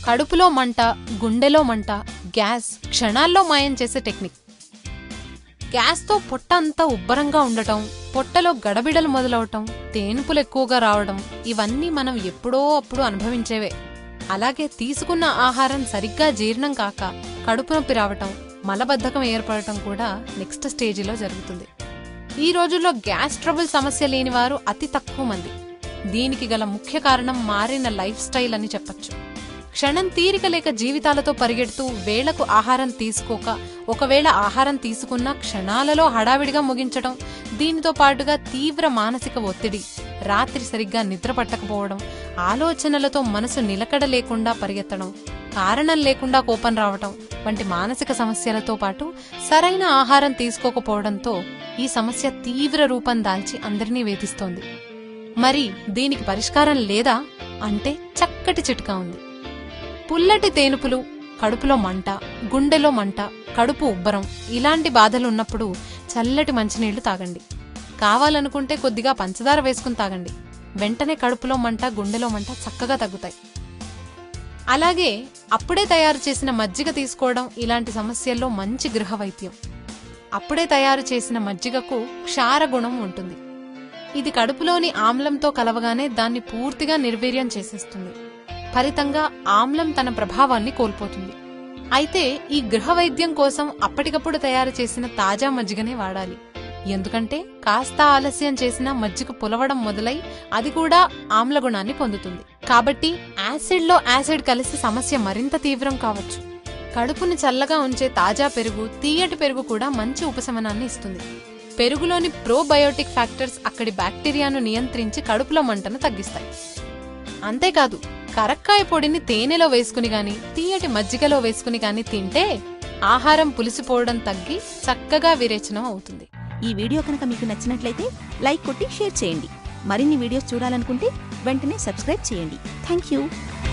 కడుపులో మంట గుండెలో మంట గ్యాస్ క్షణాల్లో మాయం చేసే టెక్నిక్ గ్యాస్తో పొట్ట అంతా ఉబ్బరంగా ఉండటం పొట్టలో గడబిడలు మొదలవటం తేనుపులు ఎక్కువగా రావడం ఇవన్నీ మనం ఎప్పుడో అప్పుడు అనుభవించేవే అలాగే తీసుకున్న ఆహారం సరిగ్గా జీర్ణం కాక కడుపు నొప్పి రావటం మలబద్ధకం ఏర్పడటం కూడా నెక్స్ట్ స్టేజిలో జరుగుతుంది ఈ రోజుల్లో గ్యాస్ ట్రబుల్ సమస్య లేని వారు అతి తక్కువ మంది దీనికి గల ముఖ్య కారణం మారిన లైఫ్ స్టైల్ అని చెప్పొచ్చు క్షణం తీరిక లేక జీవితాలతో పరిగెడుతూ వేళకు ఆహారం తీసుకోక ఒకవేళ ఆహారం తీసుకున్నా క్షణాలలో హడావిడిగా ముగించడం దీనితో పాటుగా తీవ్ర మానసిక ఒత్తిడి రాత్రి సరిగ్గా నిద్ర పట్టకపోవడం ఆలోచనలతో మనసు నిలకడ లేకుండా పరిగెత్తడం కారణం లేకుండా కోపం రావటం వంటి మానసిక సమస్యలతో పాటు సరైన ఆహారం తీసుకోకపోవడంతో ఈ సమస్య తీవ్ర రూపం దాల్చి అందరినీ వేధిస్తోంది మరి దీనికి పరిష్కారం లేదా అంటే చక్కటి చిట్కా ఉంది పుల్లటి తేనుపులు కడుపులో మంట గుండెలో మంట కడుపు ఉబ్బరం ఇలాంటి బాధలు ఉన్నప్పుడు చల్లటి మంచినీళ్లు తాగండి కావాలనుకుంటే కొద్దిగా పంచదార వేసుకుని తాగండి వెంటనే కడుపులో మంట గుండెలో మంట చక్కగా తగ్గుతాయి అలాగే అప్పుడే తయారు చేసిన మజ్జిగ తీసుకోవడం ఇలాంటి సమస్యల్లో మంచి గృహ వైద్యం అప్పుడే తయారు చేసిన మజ్జిగకు క్షార గుణం ఉంటుంది ఇది కడుపులోని ఆమ్లంతో కలవగానే దాన్ని పూర్తిగా నిర్వీర్యం చేసేస్తుంది ఫలితంగా ఆమ్లం తన ప్రభావాన్ని కోల్పోతుంది అయితే ఈ గృహ వైద్యం కోసం అప్పటికప్పుడు తయారు చేసిన తాజా మజ్జిగనే వాడాలి ఎందుకంటే కాస్త ఆలస్యం చేసినా మజ్జిగ పులవడం మొదలై అది కూడా ఆమ్ల గుణాన్ని పొందుతుంది కాబట్టి యాసిడ్లో యాసిడ్ కలిసి సమస్య మరింత తీవ్రం కావచ్చు కడుపుని చల్లగా ఉంచే తాజా పెరుగు తీయటి పెరుగు కూడా మంచి ఉపశమనాన్ని ఇస్తుంది పెరుగులోని ప్రోబయోటిక్ ఫ్యాక్టర్స్ అక్కడి బ్యాక్టీరియాను నియంత్రించి కడుపులో మంటను తగ్గిస్తాయి అంతేకాదు కరక్కాయ పొడిని తేనెలో వేసుకుని గాని తీయటి మజ్జిగలో వేసుకుని గాని తింటే ఆహారం పులిసిపోవడం తగ్గి చక్కగా విరేచనం అవుతుంది ఈ వీడియో కనుక మీకు నచ్చినట్లయితే లైక్ కొట్టి షేర్ చేయండి మరిన్ని వీడియోస్ చూడాలనుకుంటే వెంటనే సబ్స్క్రైబ్ చేయండి థ్యాంక్ యూ